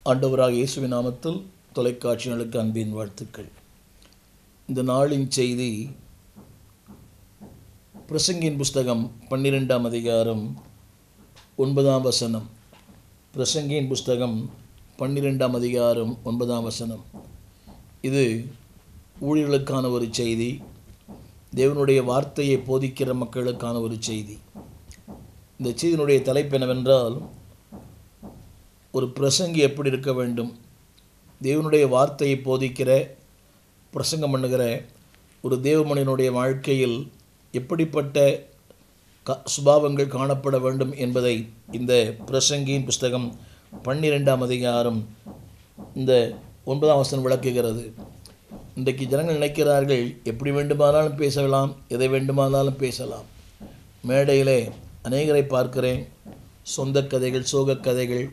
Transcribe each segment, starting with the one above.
ஆண்டவராக இயேசுவின் நாமத்தில் தொலைக்காட்சிகளுக்கு அன்பின் வாழ்த்துக்கள் இந்த நாளின் செய்தி பிரசங்கின் புஸ்தகம் பன்னிரெண்டாம் அதிகாரம் ஒன்பதாம் வசனம் பிரசங்கின் புஸ்தகம் பன்னிரெண்டாம் அதிகாரம் ஒன்பதாம் வசனம் இது ஊழியர்களுக்கான ஒரு செய்தி தேவனுடைய வார்த்தையை போதிக்கிற மக்களுக்கான ஒரு செய்தி இந்த செய்தியினுடைய தலைப்பு என்னவென்றால் ஒரு பிரசங்கி எப்படி இருக்க வேண்டும் தேவனுடைய வார்த்தையை போதிக்கிற பிரசங்கம் பண்ணுகிற ஒரு தேவமனிதனுடைய வாழ்க்கையில் எப்படிப்பட்ட க சுபாவங்கள் காணப்பட வேண்டும் என்பதை இந்த பிரசங்கியின் புஸ்தகம் பன்னிரெண்டாம் அதிகாரம் இந்த ஒன்பதாம் வசனம் விளக்குகிறது இன்றைக்கு ஜனங்கள் நினைக்கிறார்கள் எப்படி வேண்டுமானாலும் பேசலாம் எதை வேண்டுமானாலும் பேசலாம் மேடையிலே அநேகரை பார்க்கிறேன் சொந்த கதைகள் சோகக் கதைகள்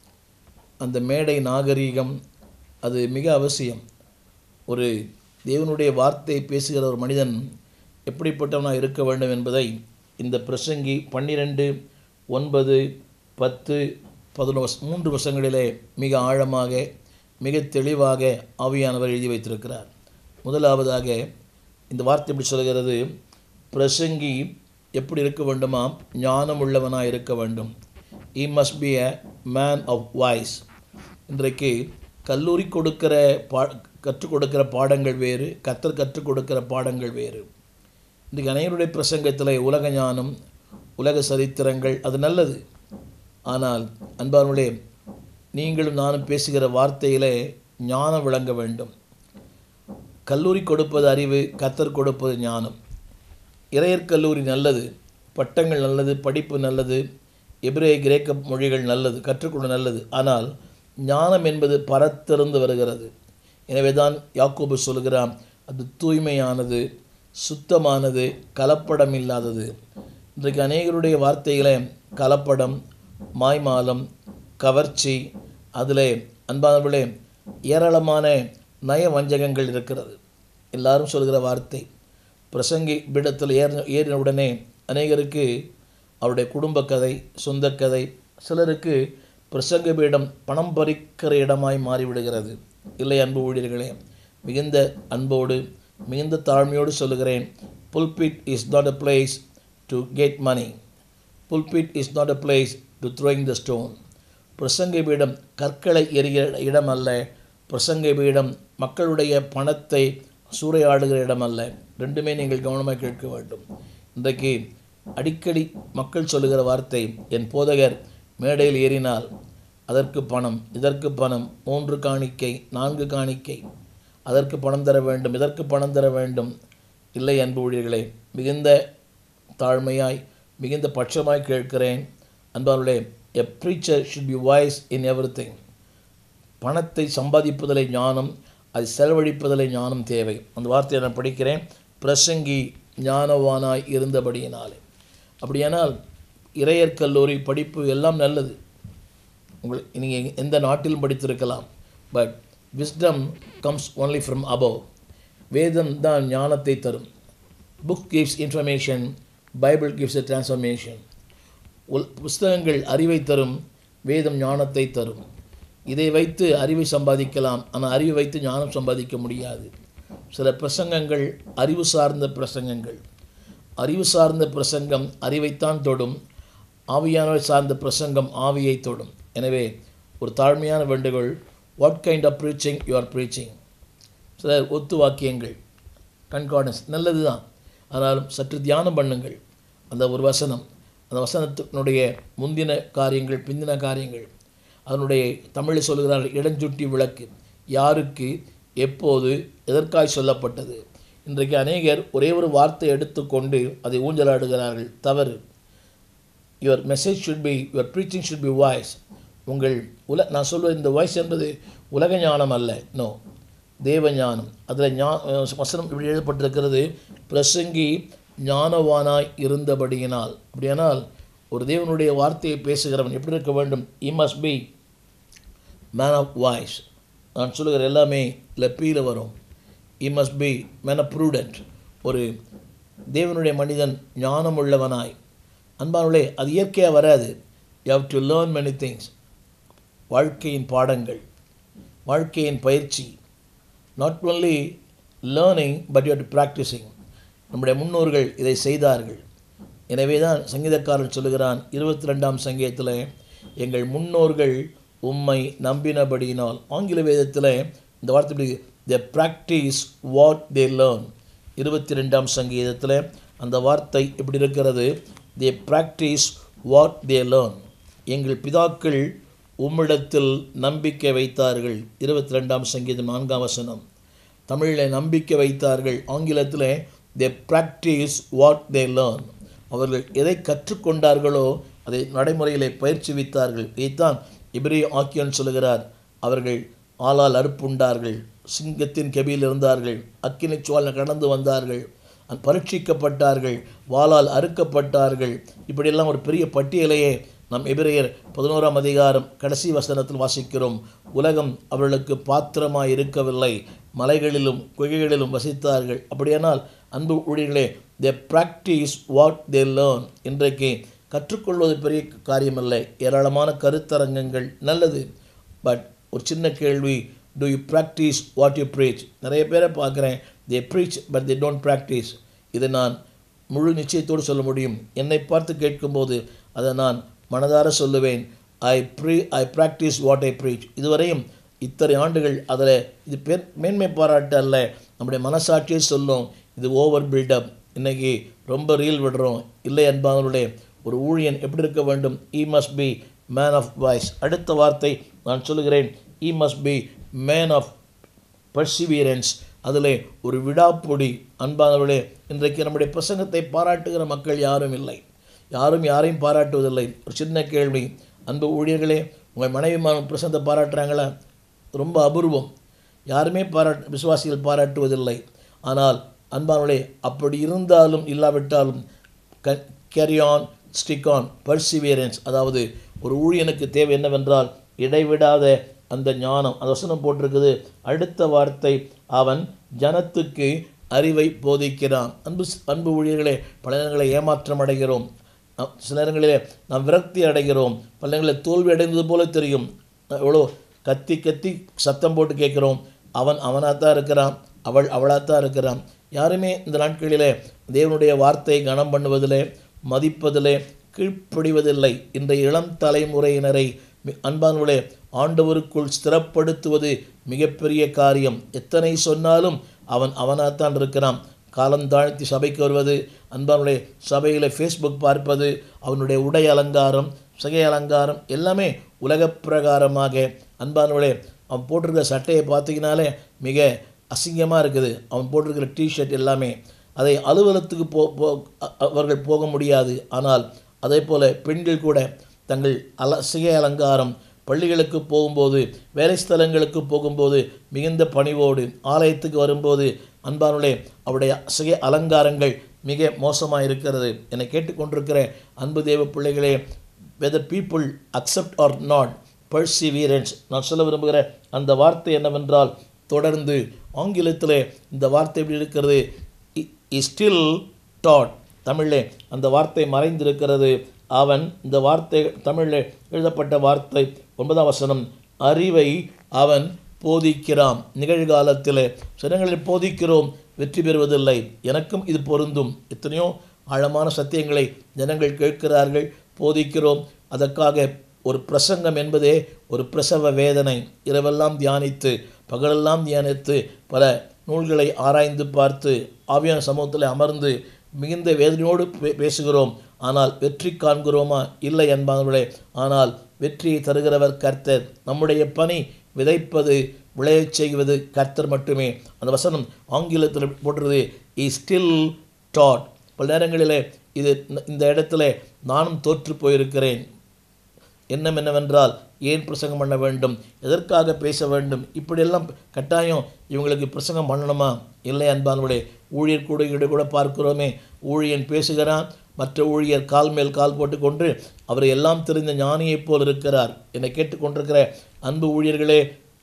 அந்த மேடை நாகரீகம் அது மிக அவசியம் ஒரு தேவனுடைய வார்த்தை பேசுகிற ஒரு மனிதன் எப்படிப்பட்டவனாக இருக்க வேண்டும் என்பதை இந்த பிரசங்கி பன்னிரெண்டு ஒன்பது பத்து பதினொன்று வச மூன்று வருஷங்களிலே மிக ஆழமாக மிக தெளிவாக ஆவியானவர் எழுதி வைத்திருக்கிறார் முதலாவதாக இந்த வார்த்தை எப்படி சொல்கிறது பிரசங்கி எப்படி இருக்க வேண்டுமா ஞானம் உள்ளவனாக இருக்க வேண்டும் he must be a man of wise இன்றைக்கு கல்லூரி கொடுக்கிற பா கற்றுக் கொடுக்கிற பாடங்கள் வேறு கத்தர் கற்றுக் கொடுக்கிற பாடங்கள் வேறு இன்றைக்கு அனைவருடைய பிரசங்கத்தில் உலக ஞானம் உலக சரித்திரங்கள் அது நல்லது ஆனால் அன்பார்களே நீங்களும் நானும் பேசுகிற வார்த்தையிலே ஞானம் விளங்க வேண்டும் கல்லூரி கொடுப்பது அறிவு கத்தர் கொடுப்பது ஞானம் இறையர் கல்லூரி நல்லது பட்டங்கள் நல்லது படிப்பு நல்லது எபிரே கிரேக்க மொழிகள் நல்லது கற்றுக்கொள்ள நல்லது ஆனால் ஞானம் என்பது பரத்திருந்து வருகிறது எனவே தான் யாக்கோபு சொல்கிறான் அது தூய்மையானது சுத்தமானது கலப்படம் இல்லாதது இன்றைக்கு அநேகருடைய வார்த்தைகளை கலப்படம் மாய்மாலம் கவர்ச்சி அதில் அன்பானவர்களே ஏராளமான நய வஞ்சகங்கள் இருக்கிறது எல்லாரும் சொல்கிற வார்த்தை பிரசங்கி பீடத்தில் ஏற ஏறின உடனே அநேகருக்கு அவருடைய குடும்ப கதை சொந்த கதை சிலருக்கு பிரசங்க பீடம் பணம் பறிக்கிற இடமாய் மாறிவிடுகிறது இல்லை அன்பு ஊழியர்களே மிகுந்த அன்போடு மிகுந்த தாழ்மையோடு சொல்லுகிறேன் pulpit is not a place to get money pulpit is not a place to throwing the stone பிரசங்க பீடம் கற்களை எரிகிற இடம் அல்ல பிரசங்க பீடம் மக்களுடைய பணத்தை சூறையாடுகிற இடம் அல்ல ரெண்டுமே நீங்கள் கவனமாக கேட்க வேண்டும் இன்றைக்கு அடிக்கடி மக்கள் சொல்லுகிற வார்த்தை என் போதகர் மேடையில் ஏறினால் அதற்கு பணம் இதற்கு பணம் மூன்று காணிக்கை நான்கு காணிக்கை அதற்கு பணம் தர வேண்டும் இதற்கு பணம் தர வேண்டும் இல்லை அன்பு ஊழியர்களே மிகுந்த தாழ்மையாய் மிகுந்த பட்சமாய் கேட்கிறேன் அன்பார்களே a preacher should be voice in everything பணத்தை சம்பாதிப்பதிலே ஞானம் அது செலவழிப்பதிலே ஞானம் தேவை அந்த வார்த்தையை நான் படிக்கிறேன் பிரசங்கி ஞானவானாய் இருந்தபடியினாலே அப்படியானால் இறையர் கல்லூரி படிப்பு எல்லாம் நல்லது உங்கள் நீங்கள் எந்த நாட்டிலும் படித்திருக்கலாம் but wisdom comes only from above வேதம் தான் ஞானத்தை தரும் book gives information Bible gives a transformation உல் புஸ்தகங்கள் அறிவை தரும் வேதம் ஞானத்தை தரும் இதை வைத்து அறிவை சம்பாதிக்கலாம் ஆனால் அறிவை வைத்து ஞானம் சம்பாதிக்க முடியாது சில பிரசங்கங்கள் அறிவு சார்ந்த பிரசங்கங்கள் அறிவு சார்ந்த பிரசங்கம் அறிவைத்தான் தொடும் ஆவியானவர் சார்ந்த பிரசங்கம் ஆவியை தொடும் எனவே ஒரு தாழ்மையான வேண்டுகோள் what kind of preaching you are preaching சில ஒத்து வாக்கியங்கள் கண்கார்டன்ஸ் நல்லது தான் ஆனாலும் சற்று தியானம் பண்ணுங்கள் அந்த ஒரு வசனம் அந்த வசனத்தினுடைய முந்தின காரியங்கள் பிந்தின காரியங்கள் அதனுடைய தமிழில் சொல்கிறார்கள் இடஞ்சுட்டி விளக்கு யாருக்கு எப்போது எதற்காய் சொல்லப்பட்டது இன்றைக்கு அநேகர் ஒரே ஒரு வார்த்தை எடுத்துக்கொண்டு அதை ஊஞ்சலாடுகிறார்கள் தவறு your message should be your preaching should be wise உங்கள் உல நான் சொல்வது இந்த வாய்ஸ் என்பது உலக ஞானம் அல்ல நோ தேவ ஞானம் அதில் ஞா வசனம் இப்படி எழுதப்பட்டிருக்கிறது பிரசங்கி ஞானவானாய் இருந்தபடியினால் அப்படியானால் ஒரு தேவனுடைய வார்த்தையை பேசுகிறவன் எப்படி இருக்க வேண்டும் he must be man of wise நான் சொல்லுகிற எல்லாமே லெப்பியில் வரும் he must be man of prudent ஒரு தேவனுடைய மனிதன் ஞானம் உள்ளவனாய் அன்பானுள்ளே அது இயற்கையாக வராது you have to learn many things வாழ்க்கையின் பாடங்கள் வாழ்க்கையின் பயிற்சி not only learning but you practising நம்முடைய முன்னோர்கள் இதை செய்தார்கள் எனவே தான் சங்கீதக்காரன் சொல்லுகிறான் இருபத்தி ரெண்டாம் சங்கீதத்தில் எங்கள் முன்னோர்கள் உம்மை நம்பினபடியினால் ஆங்கில வேதத்தில் இந்த வார்த்தை the practise what they learn இருபத்தி ரெண்டாம் சங்கீதத்தில் அந்த வார்த்தை இப்படி இருக்கிறது they practise what they learn எங்கள் பிதாக்கள் உம்மிடத்தில் நம்பிக்கை வைத்தார்கள் இருபத்தி ரெண்டாம் சங்கீதம் நான்காம் வசனம் தமிழில் நம்பிக்கை வைத்தார்கள் ஆங்கிலத்தில் they practise what they learn அவர்கள் எதை கற்றுக்கொண்டார்களோ அதை நடைமுறையிலே பயிற்சிவித்தார்கள் இதைத்தான் இப்ரி ஆக்கியன் சொல்கிறார் அவர்கள் ஆளால் அறுப்புண்டார்கள் சிங்கத்தின் கெபியில் இருந்தார்கள் அக்கினி சோழனை கடந்து வந்தார்கள் பரீட்சிக்கப்பட்டார்கள் வாளால் அறுக்கப்பட்டார்கள் இப்படியெல்லாம் ஒரு பெரிய பட்டியலையே நம் எபிரேயர் பதினோராம் அதிகாரம் கடைசி வசனத்தில் வாசிக்கிறோம் உலகம் அவர்களுக்கு பாத்திரமாய் இருக்கவில்லை மலைகளிலும் குகைகளிலும் வசித்தார்கள் அப்படியானால் அன்பு ஊழியர்களே they practise what they learn இன்றைக்கு கற்றுக்கொள்வது பெரிய காரியமல்ல ஏராளமான கருத்தரங்கங்கள் நல்லது பட் ஒரு சின்ன கேள்வி do you practise what you preach நிறைய பேரை பார்க்குறேன் they preach but they don't practise இதை நான் முழு நிச்சயத்தோடு சொல்ல முடியும் என்னை பார்த்து கேட்கும்போது அதை நான் மனதார சொல்லுவேன் ஐ ப்ரீ I practise what I preach இதுவரையும் இத்தனை ஆண்டுகள் அதில் இது பெண் மேன்மை பாராட்டு அல்ல நம்முடைய மனசாட்சியை சொல்லும் இது ஓவர் பில்டப் இன்றைக்கி ரொம்ப ரீல் விடுறோம் இல்லை என்பவர்களுடைய ஒரு ஊழியன் எப்படி இருக்க வேண்டும் he must be man of wise அடுத்த வார்த்தை நான் சொல்லுகிறேன் he must be man of perseverance அதில் ஒரு விடாப்பொடி அன்பானவர்களே இன்றைக்கு நம்முடைய பிரசங்கத்தை பாராட்டுகிற மக்கள் யாரும் இல்லை யாரும் யாரையும் பாராட்டுவதில்லை ஒரு சின்ன கேள்வி அன்பு ஊழியர்களே உங்கள் மனைவி பிரசங்கத்தை பாராட்டுறாங்களா ரொம்ப அபூர்வம் யாருமே பாராட் விசுவாசிகள் பாராட்டுவதில்லை ஆனால் அன்பானவர்களே அப்படி இருந்தாலும் இல்லாவிட்டாலும் க carry on stick on perseverance அதாவது ஒரு ஊழியனுக்கு தேவை என்னவென்றால் இடைவிடாத அந்த ஞானம் அந்த வசனம் போட்டிருக்குது அடுத்த வார்த்தை அவன் ஜனத்துக்கு அறிவை போதிக்கிறான் அன்பு அன்பு ஊழியர்களே பல நேரங்களை ஏமாற்றம் அடைகிறோம் சில நேரங்களிலே நாம் விரக்தி அடைகிறோம் பல நேரங்களில் தோல்வி அடைந்தது போல தெரியும் எவ்வளோ கத்தி கத்தி சத்தம் போட்டு கேட்குறோம் அவன் அவனாக தான் இருக்கிறான் அவள் அவளாக தான் இருக்கிறான் யாருமே இந்த நாட்களிலே தேவனுடைய வார்த்தையை கனம் பண்ணுவதிலே மதிப்பதிலே கீழ்ப்படிவதில்லை இன்றைய இளம் தலைமுறையினரை அன்பானவர்களே ஆண்டவருக்குள் ஸ்திரப்படுத்துவது மிகப்பெரிய காரியம் எத்தனை சொன்னாலும் அவன் அவனாகத்தான் இருக்கிறான் காலம் தாழ்த்தி சபைக்கு வருவது அன்பானுடைய சபையில் ஃபேஸ்புக் பார்ப்பது அவனுடைய உடை அலங்காரம் சிகை அலங்காரம் எல்லாமே உலக பிரகாரமாக அன்பானுடைய அவன் போட்டிருக்கிற சட்டையை பார்த்தீங்கனாலே மிக அசிங்கமாக இருக்குது அவன் போட்டிருக்கிற டிஷர்ட் எல்லாமே அதை அலுவலகத்துக்கு போ போ அவர்கள் போக முடியாது ஆனால் அதே போல் பெண்கள் கூட தங்கள் அல சிகை அலங்காரம் பள்ளிகளுக்கு போகும்போது வேலை ஸ்தலங்களுக்கு போகும்போது மிகுந்த பணிவோடு ஆலயத்துக்கு வரும்போது அன்பானுடைய அவருடைய சிகை அலங்காரங்கள் மிக மோசமாக இருக்கிறது என்னை கேட்டுக்கொண்டிருக்கிற அன்பு தேவ பிள்ளைகளே whether people accept or not perseverance நான் சொல்ல விரும்புகிற அந்த வார்த்தை என்னவென்றால் தொடர்ந்து ஆங்கிலத்தில் இந்த வார்த்தை எப்படி இருக்கிறது ஸ்டில் டாட் தமிழில் அந்த வார்த்தை மறைந்திருக்கிறது அவன் இந்த வார்த்தை தமிழில் எழுதப்பட்ட வார்த்தை ஒன்பதாம் வசனம் அறிவை அவன் போதிக்கிறான் நிகழ்காலத்தில் சிலங்களில் போதிக்கிறோம் வெற்றி பெறுவதில்லை எனக்கும் இது பொருந்தும் எத்தனையோ ஆழமான சத்தியங்களை ஜனங்கள் கேட்கிறார்கள் போதிக்கிறோம் அதற்காக ஒரு பிரசங்கம் என்பதே ஒரு பிரசவ வேதனை இரவெல்லாம் தியானித்து பகலெல்லாம் தியானித்து பல நூல்களை ஆராய்ந்து பார்த்து ஆவியான சமூகத்தில் அமர்ந்து மிகுந்த வேதனையோடு பேசுகிறோம் ஆனால் வெற்றி காண்கிறோமா இல்லை என்பார்களே ஆனால் வெற்றியை தருகிறவர் கர்த்தர் நம்முடைய பணி விதைப்பது விளையச் செய்வது கர்த்தர் மட்டுமே அந்த வசனம் ஆங்கிலத்தில் போட்டுறது இ ஸ்டில் டாட் பல நேரங்களில் இது இந்த இடத்துல நானும் தோற்று போயிருக்கிறேன் எண்ணம் என்னவென்றால் ஏன் பிரசங்கம் பண்ண வேண்டும் எதற்காக பேச வேண்டும் இப்படியெல்லாம் கட்டாயம் இவங்களுக்கு பிரசங்கம் பண்ணணுமா இல்லை அன்பானுடைய ஊழியர் கூட கூட பார்க்கிறோமே ஊழியன் பேசுகிறான் மற்ற ஊழியர் கால் மேல் கால் போட்டுக்கொண்டு அவரை எல்லாம் தெரிந்த ஞானியைப் போல் இருக்கிறார் என்னை கேட்டுக்கொண்டிருக்கிற அன்பு ஊழியர்களே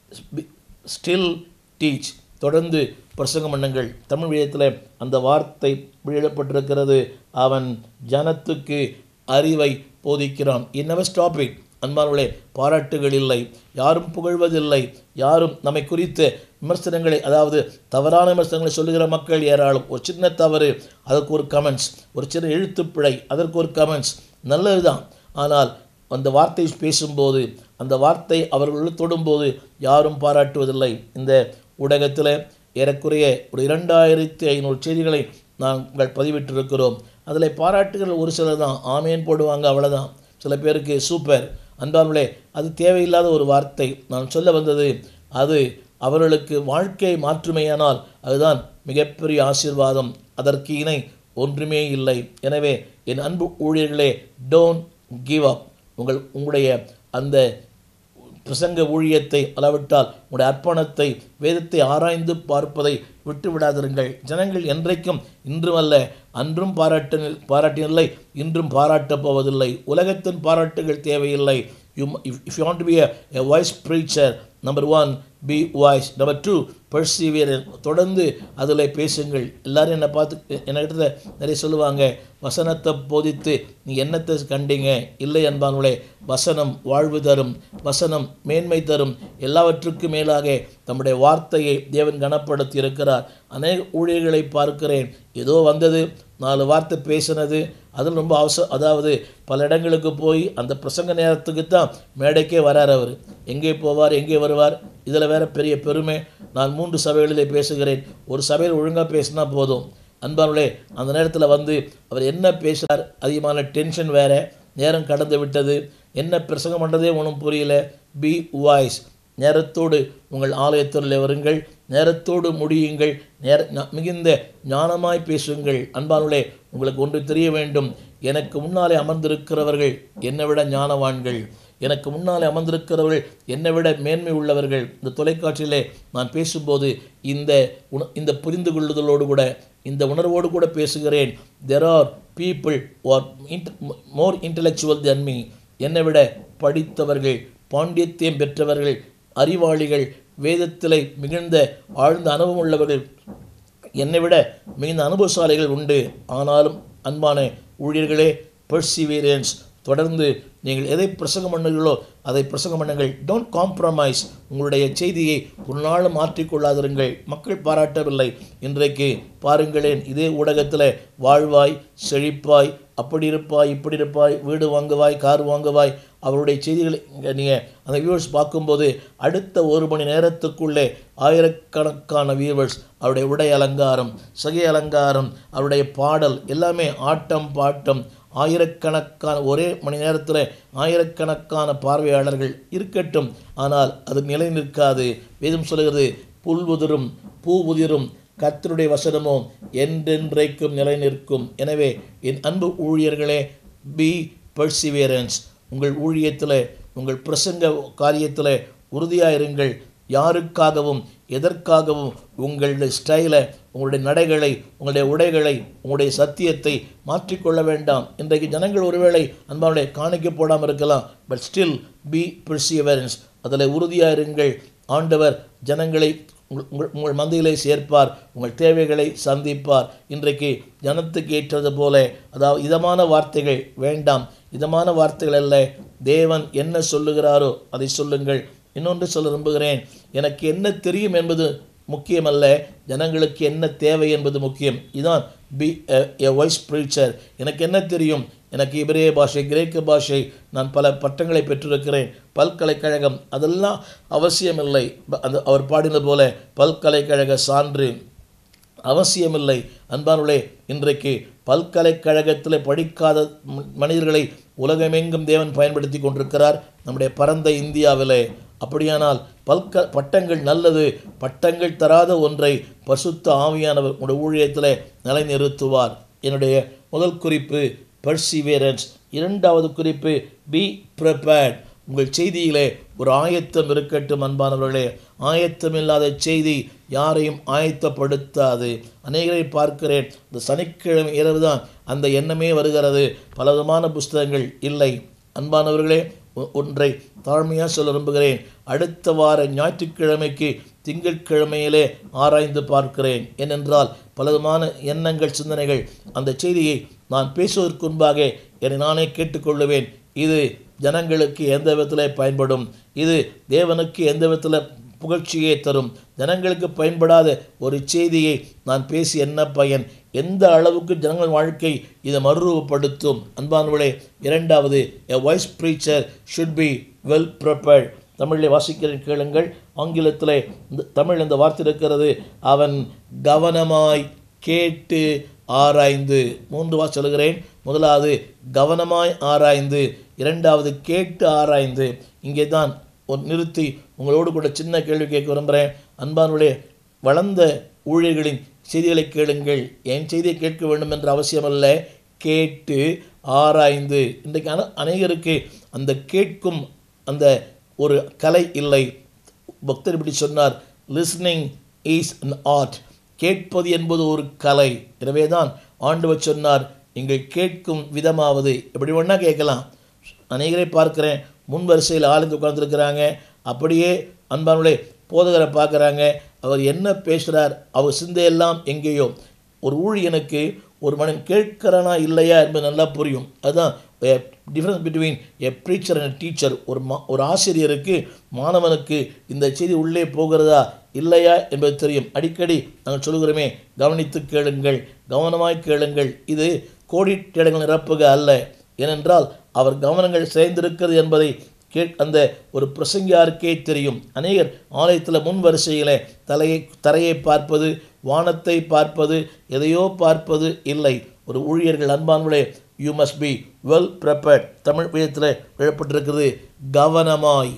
ஸ்டில் டீச் தொடர்ந்து பிரசங்கம் பண்ணுங்கள் தமிழ் விடயத்தில் அந்த வார்த்தை எழுதப்பட்டிருக்கிறது அவன் ஜனத்துக்கு அறிவை போதிக்கிறான் இன் நெவர் ஸ்டாப் இட் அன்பானவர்களே பாராட்டுகள் இல்லை யாரும் புகழ்வதில்லை யாரும் நம்மை குறித்து விமர்சனங்களை அதாவது தவறான விமர்சனங்களை சொல்லுகிற மக்கள் ஏராளம் ஒரு சின்ன தவறு அதற்கு ஒரு கமெண்ட்ஸ் ஒரு சின்ன எழுத்துப்பிழை அதற்கு ஒரு கமெண்ட்ஸ் நல்லது தான் ஆனால் அந்த வார்த்தை பேசும்போது அந்த வார்த்தை அவர்கள் தொடும்போது யாரும் பாராட்டுவதில்லை இந்த ஊடகத்தில் ஏறக்குறைய ஒரு இரண்டாயிரத்தி ஐநூறு செய்திகளை நாங்கள் பதிவிட்டிருக்கிறோம் அதில் பாராட்டுகள் ஒரு சிலர் தான் ஆமேன் போடுவாங்க அவ்வளோதான் சில பேருக்கு சூப்பர் அன்பார்களே அது தேவையில்லாத ஒரு வார்த்தை நான் சொல்ல வந்தது அது அவர்களுக்கு வாழ்க்கை மாற்றுமையானால் அதுதான் மிகப்பெரிய ஆசீர்வாதம் அதற்கு இணை ஒன்றுமே இல்லை எனவே என் அன்பு ஊழியர்களே டோன்ட் கிவ் அப் உங்கள் உங்களுடைய அந்த பிரசங்க ஊழியத்தை அளவிட்டால் உங்களுடைய அர்ப்பணத்தை வேதத்தை ஆராய்ந்து பார்ப்பதை விட்டு விடாதிருங்கள் ஜனங்கள் என்றைக்கும் இன்றுமல்ல அன்றும் பாராட்டு பாராட்டினில்லை இன்றும் பாராட்டப் போவதில்லை உலகத்தின் பாராட்டுகள் தேவையில்லை you if you want to be a wise preacher number one be wise number two persevere தொடர்ந்து அதில் பேசுங்கள் எல்லாரும் என்னை பார்த்து என்கிட்ட நிறைய சொல்லுவாங்க வசனத்தை போதித்து நீ என்னத்தை கண்டீங்க இல்லை என்பாங்களே வசனம் வாழ்வு தரும் வசனம் மேன்மை தரும் எல்லாவற்றுக்கும் மேலாக தம்முடைய வார்த்தையை தேவன் கனப்படுத்தி இருக்கிறார் அநேக ஊழியர்களை பார்க்கிறேன் ஏதோ வந்தது நாலு வார்த்தை பேசினது அதில் ரொம்ப அவசர அதாவது பல இடங்களுக்கு போய் அந்த பிரசங்க நேரத்துக்கு தான் மேடைக்கே வரார் அவர் எங்கே போவார் எங்கே வருவார் இதில் வேற பெரிய பெருமை நான் மூன்று சபைகளிலே பேசுகிறேன் ஒரு சபையில் ஒழுங்காக பேசினா போதும் அன்பானுளே அந்த நேரத்தில் வந்து அவர் என்ன பேசுகிறார் அதிகமான டென்ஷன் வேற நேரம் கடந்து விட்டது என்ன பிரசங்கம் பண்ணுறதே ஒன்றும் புரியல பி வாய்ஸ் நேரத்தோடு உங்கள் ஆலயத்தில் வருங்கள் நேரத்தோடு முடியுங்கள் நேர ஞா- மிகுந்த ஞானமாய் பேசுங்கள் அன்பானுளே உங்களுக்கு ஒன்று தெரிய வேண்டும் எனக்கு முன்னாலே அமர்ந்திருக்கிறவர்கள் என்னை விட ஞானவான்கள் எனக்கு முன்னாலே அமர்ந்திருக்கிறவர்கள் என்னை விட மேன்மை உள்ளவர்கள் இந்த தொலைக்காட்சியிலே நான் பேசும்போது இந்த உண இந்த புரிந்து கொள்ளுதலோடு கூட இந்த உணர்வோடு கூட பேசுகிறேன் there are people are more intellectual than me என்னை விட படித்தவர்கள் பாண்டியத்தியம் பெற்றவர்கள் அறிவாளிகள் வேதத்திலே மிகுந்த ஆழ்ந்த அனுபவம் உள்ளவர்கள் என்னை விட மிகுந்த அனுபவசாலிகள் உண்டு ஆனாலும் அன்பான ஊழியர்களே பெர்சிவியரன்ஸ் தொடர்ந்து நீங்கள் எதை பிரசங்கம் பண்ணுங்களோ அதை பிரசங்கம் பண்ணுங்கள் டோன்ட் காம்ப்ரமைஸ் உங்களுடைய செய்தியை ஒரு நாளும் மாற்றிக்கொள்ளாதிருங்கள் மக்கள் பாராட்டவில்லை இன்றைக்கு பாருங்களேன் இதே ஊடகத்தில் வாழ்வாய் செழிப்பாய் அப்படி இருப்பாய் இப்படி இருப்பாய் வீடு வாங்குவாய் கார் வாங்குவாய் அவருடைய செய்திகளை இங்கே நீங்கள் அந்த வியூவர்ஸ் பார்க்கும்போது அடுத்த ஒரு மணி நேரத்துக்குள்ளே ஆயிரக்கணக்கான வியூவர்ஸ் அவருடைய உடை அலங்காரம் சகை அலங்காரம் அவருடைய பாடல் எல்லாமே ஆட்டம் பாட்டம் ஆயிரக்கணக்கான ஒரே மணி நேரத்தில் ஆயிரக்கணக்கான பார்வையாளர்கள் இருக்கட்டும் ஆனால் அது நிலை நிற்காது வேதம் சொல்கிறது புல் உதிரும் பூ உதிரும் கர்த்தருடைய வசனமோ என்றென்றைக்கும் நிலை நிற்கும் எனவே என் அன்பு ஊழியர்களே பி பர்சிவியரன்ஸ் உங்கள் ஊழியத்தில் உங்கள் பிரசங்க காரியத்தில் உறுதியாக இருங்கள் யாருக்காகவும் எதற்காகவும் உங்களுடைய ஸ்டைலை உங்களுடைய நடைகளை உங்களுடைய உடைகளை உங்களுடைய சத்தியத்தை மாற்றிக்கொள்ள வேண்டாம் இன்றைக்கு ஜனங்கள் ஒருவேளை அன்பாவுடைய காணிக்க போடாமல் இருக்கலாம் பட் ஸ்டில் பி perseverance அதில் உறுதியாக இருங்கள் ஆண்டவர் ஜனங்களை உங்கள் உங்கள் உங்கள் மந்தையிலே சேர்ப்பார் உங்கள் தேவைகளை சந்திப்பார் இன்றைக்கு ஜனத்துக்கு ஏற்றது போல அதாவது இதமான வார்த்தைகள் வேண்டாம் இதமான வார்த்தைகள் அல்ல தேவன் என்ன சொல்லுகிறாரோ அதை சொல்லுங்கள் இன்னொன்று சொல்ல விரும்புகிறேன் எனக்கு என்ன தெரியும் என்பது முக்கியமல்ல ஜனங்களுக்கு என்ன தேவை என்பது முக்கியம் இதுதான் பி எ வாய்ஸ் ப்ரீச்சர் எனக்கு என்ன தெரியும் எனக்கு இபிரேய பாஷை கிரேக்க பாஷை நான் பல பட்டங்களை பெற்றிருக்கிறேன் பல்கலைக்கழகம் அதெல்லாம் அவசியமில்லை ப- அந்த அவர் பாடினது போல பல்கலைக்கழக சான்று அவசியமில்லை அன்பானுளே இன்றைக்கு பல்கலைக்கழகத்தில் படிக்காத ம- மனிதர்களை உலகமெங்கும் தேவன் பயன்படுத்தி கொண்டிருக்கிறார் நம்முடைய பரந்த இந்தியாவிலே அப்படியானால் பல்க பட்டங்கள் நல்லது பட்டங்கள் தராத ஒன்றை பசுத்த ஆவியானவர் உங்களுடைய ஊழியத்தில் நிலைநிறுத்துவார் என்னுடைய முதல் குறிப்பு பர்சிவேரன்ஸ் இரண்டாவது குறிப்பு பி prepared உங்கள் செய்தியிலே ஒரு ஆயத்தம் இருக்கட்டும் அன்பானவர்களே ஆயத்தமில்லாத செய்தி யாரையும் ஆயத்தப்படுத்தாது அநேகரை பார்க்கிறேன் இந்த சனிக்கிழமை இரவு தான் அந்த எண்ணமே வருகிறது பலவிதமான புஸ்தகங்கள் இல்லை அன்பானவர்களே ஒ- ஒன்றை தாழ்மையாக சொல்ல விரும்புகிறேன் அடுத்த வார ஞாயிற்றுக்கிழமைக்கு திங்கட்கிழமையிலே ஆராய்ந்து பார்க்கிறேன் ஏனென்றால் பலவிதமான எண்ணங்கள் சிந்தனைகள் அந்த செய்தியை நான் பேசுவதற்கு முன்பாக என்னை நானே கேட்டுக்கொள்ளுவேன் இது ஜனங்களுக்கு எந்த விதத்தில் பயன்படும் இது தேவனுக்கு எந்த விதத்தில் புகழ்ச்சியை தரும் ஜனங்களுக்கு பயன்படாத ஒரு செய்தியை நான் பேசி என்ன பயன் எந்த அளவுக்கு ஜனங்கள் வாழ்க்கை இதை மறுரூபப்படுத்தும் அன்பானவர்களே இரண்டாவது a wise preacher should be well prepared தமிழில் வாசிக்கிறேன் கேளுங்கள் ஆங்கிலத்தில் இந்த தமிழ் இந்த வார்த்தை இருக்கிறது அவன் கவனமாய் கேட்டு ஆராய்ந்து மூன்று வா சொல்கிறேன் முதலாவது கவனமாய் ஆராய்ந்து இரண்டாவது கேட்டு ஆராய்ந்து இங்கே தான் ஒரு நிறுத்தி உங்களோடு கூட சின்ன கேள்வி கேட்க விரும்புகிறேன் அன்பானுடைய வளர்ந்த ஊழியர்களின் செய்திகளை கேளுங்கள் என் செய்தியை கேட்க வேண்டும் என்ற அவசியமல்ல கேட்டு ஆராய்ந்து இன்றைக்கு அன அநேகருக்கு அந்த கேட்கும் அந்த ஒரு கலை இல்லை பக்தர் இப்படி சொன்னார் லிஸ்னிங் இஸ் an ஆர்ட் கேட்பது என்பது ஒரு கலை எனவே தான் ஆண்டவர் சொன்னார் நீங்கள் கேட்கும் விதமாவது எப்படி வேணா கேட்கலாம் அநேகரை பார்க்கிறேன் முன் வரிசையில் ஆளுந்து உட்கார்ந்துருக்கிறாங்க அப்படியே அன்பானுடைய போதகரை பார்க்குறாங்க அவர் என்ன பேசுகிறார் அவர் சிந்தையெல்லாம் எங்கேயோ ஒரு ஊழியனுக்கு ஒரு மனிதன் கேட்கிறானா இல்லையா என்பது நல்லா புரியும் அதுதான் difference between a preacher and teacher ஒரு மா ஒரு ஆசிரியருக்கு மாணவனுக்கு இந்த செய்தி உள்ளே போகிறதா இல்லையா என்பது தெரியும் அடிக்கடி நாங்கள் சொல்கிறோமே கவனித்து கேளுங்கள் கவனமாய் கேளுங்கள் இது கோடிட்டேடங்கள் நிரப்புக அல்ல ஏனென்றால் அவர் கவனங்கள் சேர்ந்திருக்கிறது என்பதை கே அந்த ஒரு பிரசங்கியாருக்கே தெரியும் அநேகர் ஆலயத்தில் முன் வரிசையில் தலையை தரையை பார்ப்பது வானத்தை பார்ப்பது எதையோ பார்ப்பது இல்லை ஒரு ஊழியர்கள் அன்பான்களே you must be well prepared Tamil விதத்தில் எழுப்பட்டிருக்கிறது கவனமாய்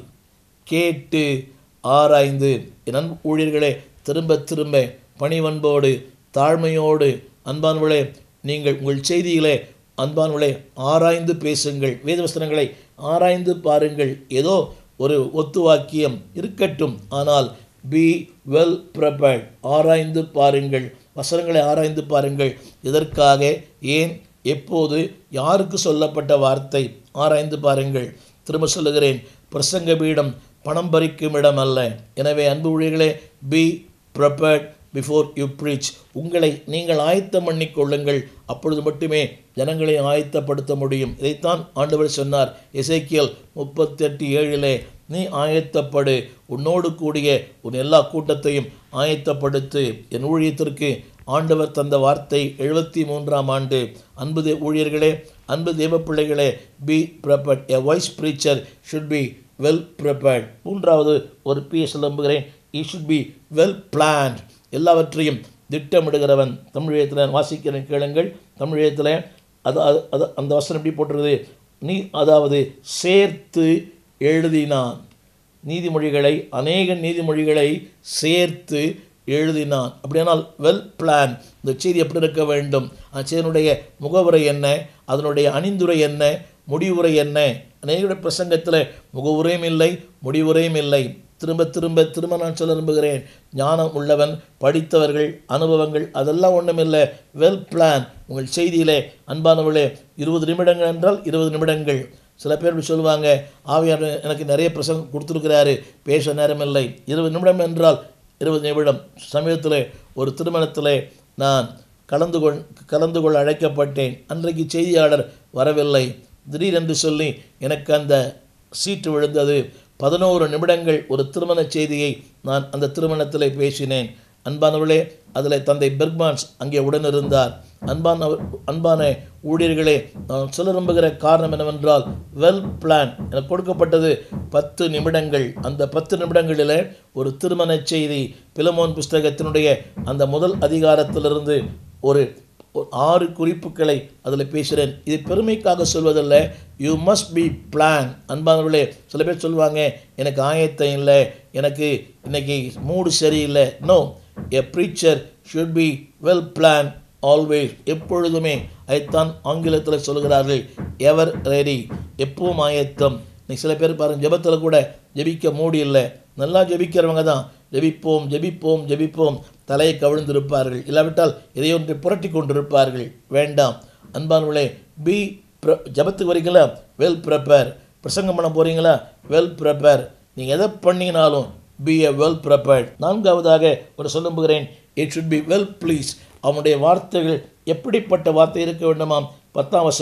கேட்டு ஆராய்ந்து என் அன்பு ஊழியர்களே திரும்ப திரும்ப பணிவன்போடு தாழ்மையோடு அன்பான்களே நீங்கள் உங்கள் செய்தியிலே அன்பான்களே ஆராய்ந்து பேசுங்கள் வேதவசனங்களை ஆராய்ந்து பாருங்கள் ஏதோ ஒரு ஒத்து வாக்கியம் இருக்கட்டும் ஆனால் பி வெல் ப்ரிப்பேர்ட் ஆராய்ந்து பாருங்கள் வசனங்களை ஆராய்ந்து பாருங்கள் இதற்காக ஏன் எப்போது யாருக்கு சொல்லப்பட்ட வார்த்தை ஆராய்ந்து பாருங்கள் திரும்ப சொல்லுகிறேன் பிரசங்க பீடம் பணம் பறிக்கும் இடம் அல்ல எனவே அன்பு ஊழியர்களே be prepared before you preach உங்களை நீங்கள் ஆயத்தம் பண்ணிக்கொள்ளுங்கள் அப்பொழுது மட்டுமே ஜனங்களை ஆயத்தப்படுத்த முடியும் இதைத்தான் ஆண்டவர் சொன்னார் எசேக்கியல் முப்பத்தெட்டு ஏழிலே நீ ஆயத்தப்படு உன்னோடு கூடிய உன் எல்லா கூட்டத்தையும் ஆயத்தப்படுத்து என் ஊழியத்திற்கு ஆண்டவர் தந்த வார்த்தை எழுபத்தி மூன்றாம் ஆண்டு அன்பு தே- ஊழியர்களே அன்பு தேவ பிள்ளைகளே be prepared a wise preacher should be well prepared மூன்றாவது ஒரு பிஎஸ் நம்புகிறேன் he should be well planned எல்லாவற்றையும் திட்டமிடுகிறவன் தமிழகத்தில் வாசிக்கிறேன் கேளுங்கள் தமிழகத்தில் அது அது- அது அந்த வசனம் எப்படி போட்டுருது நீ அதாவது சேர்த்து எழுதினான் நீதிமொழிகளை அநேக நீதிமொழிகளை சேர்த்து எழுதினான் அப்படியானால் வெல் பிளான் இந்த செய்தி எப்படி இருக்க வேண்டும் அந்த செய்தியினுடைய முகவுரை என்ன அதனுடைய அணிந்துரை என்ன முடிவுரை என்ன அநேக பிரசங்கத்தில் முகவுரையும் இல்லை முடிவுரையும் இல்லை திரும்ப திரும்ப திரும்ப நான் சொல்ல விரும்புகிறேன் ஞானம் உள்ளவன் படித்தவர்கள் அனுபவங்கள் அதெல்லாம் ஒன்றுமில்லை வெல் பிளான் உங்கள் செய்தியிலே அன்பானவர்களே இருபது நிமிடங்கள் என்றால் இருபது நிமிடங்கள் சில பேர் இப்படி சொல்லுவாங்க ஆவியார் எனக்கு நிறைய பிரசங்கம் கொடுத்துருக்கிறாரு பேச நேரமில்லை இருபது நிமிடம் என்றால் இருபது நிமிடம் சமீபத்தில் ஒரு திருமணத்தில் நான் கலந்து கொள் கலந்து கொள்ள அழைக்கப்பட்டேன் அன்றைக்கு செய்தியாளர் வரவில்லை திடீரென்று சொல்லி எனக்கு அந்த சீட்டு விழுந்தது பதினோரு நிமிடங்கள் ஒரு திருமண செய்தியை நான் அந்த திருமணத்தில் பேசினேன் அன்பானவர்களே அதில் தந்தை பெர்க்மான்ஸ் அங்கே உடனிருந்தார் அன்பான அன்பான ஊழியர்களே நான் சொல்ல விரும்புகிற காரணம் என்னவென்றால் வெல் பிளான் எனக்கு கொடுக்கப்பட்டது பத்து நிமிடங்கள் அந்த பத்து நிமிடங்களில் ஒரு திருமண செய்தி பிலமோன் புஸ்தகத்தினுடைய அந்த முதல் அதிகாரத்திலிருந்து ஒரு ஒரு ஆறு குறிப்புகளை அதில் பேசுகிறேன் இது பெருமைக்காக சொல்வதல்ல யூ மஸ்ட் பி பிளான் அன்பானவர்களே சில பேர் சொல்லுவாங்க எனக்கு ஆயத்தம் இல்லை எனக்கு இன்னைக்கு மூடு சரியில்லை no a preacher should be well plan always எப்பொழுதுமே அதைத்தான் ஆங்கிலத்தில் சொல்கிறார்கள் எவர் ரெடி எப்பவும் ஆயத்தம் இன்னைக்கு சில பேர் பாருங்க ஜெபத்தில் கூட ஜெபிக்க மூடி இல்லை நல்லா ஜெபிக்கிறவங்க தான் ஜெபிப்போம் ஜெபிப்போம் ஜெபிப்போம் தலையை கவிழ்ந்திருப்பார்கள் இல்லாவிட்டால் எதையோ ஒன்றை புரட்டி கொண்டிருப்பார்கள் வேண்டாம் அன்பானவர்களே பி ஜபத்துக்கு வரீங்களா வெல் ப்ரிப்பேர் பிரசங்கம் பண்ண போகிறீங்களா வெல் ப்ரிப்பேர் நீங்கள் எதை பண்ணீங்கனாலும் பி எ வெல் ப்ரிப்பேர்ட் நான்காவதாக ஒரு சொல்ல போகிறேன் it should be well please அவனுடைய வார்த்தைகள் எப்படிப்பட்ட வார்த்தை இருக்க வேண்டுமாம் பத்தாம் வசனம்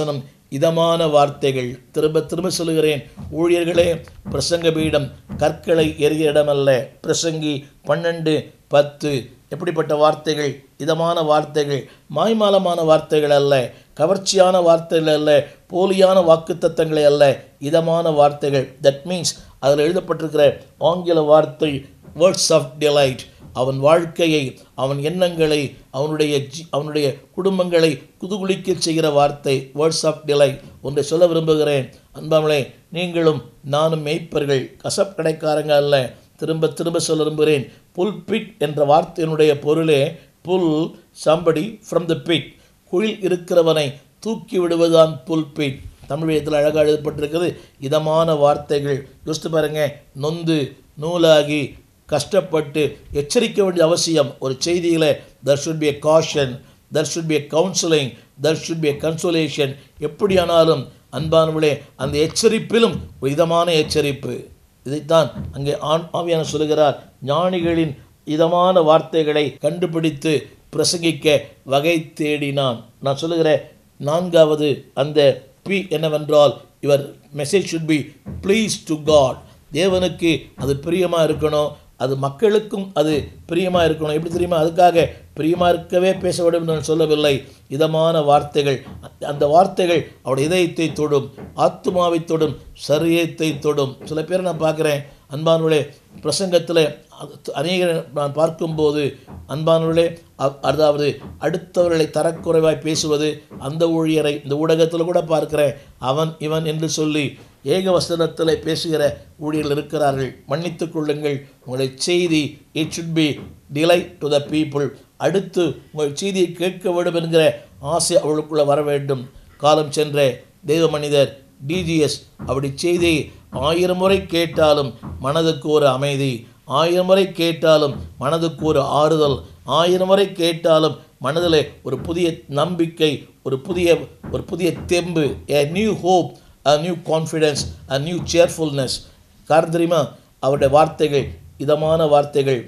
இதமான வார்த்தைகள் திரும்ப திரும்ப சொல்லுகிறேன் ஊழியர்களே பிரசங்க பீடம் கற்களை எறிய இடமல்ல பிரசங்கி பன்னெண்டு பத்து எப்படிப்பட்ட வார்த்தைகள் இதமான வார்த்தைகள் மாய்மாலமான வார்த்தைகள் அல்ல கவர்ச்சியான வார்த்தைகள் அல்ல போலியான வாக்குத்தத்தங்களை அல்ல இதமான வார்த்தைகள் தட் மீன்ஸ் அதில் எழுதப்பட்டிருக்கிற ஆங்கில வார்த்தை வேர்ட்ஸ் ஆஃப் டிலைட் அவன் வாழ்க்கையை அவன் எண்ணங்களை அவனுடைய ஜி அவனுடைய குடும்பங்களை குதுகுலிக்க செய்கிற வார்த்தை வேர்ட்ஸ் ஆஃப் டிலைட் ஒன்றை சொல்ல விரும்புகிறேன் அன்பாமலே நீங்களும் நானும் மெய்ப்பர்கள் கசப் கடைக்காரங்க அல்ல திரும்ப திரும்ப சொல்ல விரும்புகிறேன் புல் பிட் என்ற வார்த்தையினுடைய பொருளே pull somebody from the pit குழில் இருக்கிறவனை தூக்கி விடுவதுதான் புல் பிட் தமிழ் வேதத்தில் அழகாக எழுதப்பட்டிருக்கிறது இதமான வார்த்தைகள் யோசித்து பாருங்க நொந்து நூலாகி கஷ்டப்பட்டு எச்சரிக்க வேண்டிய அவசியம் ஒரு செய்தியில் there should be a caution there should be a counselling there should be a consolation எப்படியானாலும் அன்பானவர்களே அந்த எச்சரிப்பிலும் ஒரு இதமான எச்சரிப்பு இதைத்தான் அங்கே ஆண் ஆவியான சொல்லுகிறார் ஞானிகளின் இதமான வார்த்தைகளை கண்டுபிடித்து பிரசங்கிக்க வகை தேடினான் நான் சொல்லுகிற நான்காவது அந்த பி என்னவென்றால் your message should be please to God தேவனுக்கு அது பிரியமாக இருக்கணும் அது மக்களுக்கும் அது பிரியமாக இருக்கணும் எப்படி தெரியுமா அதுக்காக பிரியமாக இருக்கவே பேச வேண்டும் என்று நான் சொல்லவில்லை இதமான வார்த்தைகள் அந்த வார்த்தைகள் அவருடைய இதயத்தை தொடும் ஆத்மாவை தொடும் சரியத்தை தொடும் சில பேரை நான் பார்க்குறேன் அன்பானவர்களே பிரசங்கத்தில் அநேக நான் பார்க்கும்போது அன்பானவர்களே அ- அதாவது அடுத்தவர்களை தரக்குறைவாய் பேசுவது அந்த ஊழியரை இந்த ஊடகத்தில் கூட பார்க்கிறேன் அவன் இவன் என்று சொல்லி ஏக வசனத்தில் பேசுகிற ஊழியர்கள் இருக்கிறார்கள் மன்னித்துக் கொள்ளுங்கள் உங்களுடைய செய்தி it should be delight to the people அடுத்து உங்கள் செய்தியை கேட்க வேண்டும் என்கிற ஆசை அவளுக்குள்ளே வர வேண்டும் காலம் சென்ற தெய்வ மனிதர் டிஜிஎஸ் அப்படி செய்தியை ஆயிரம் முறை கேட்டாலும் மனதுக்கு ஒரு அமைதி ஆயிரம் முறை கேட்டாலும் மனதுக்கு ஒரு ஆறுதல் ஆயிரம் முறை கேட்டாலும் மனதில் ஒரு புதிய நம்பிக்கை ஒரு புதிய ஒரு புதிய தெம்பு a new hope a new confidence a new cheerfulness காரணம் தெரியுமா அவருடைய வார்த்தைகள் இதமான வார்த்தைகள்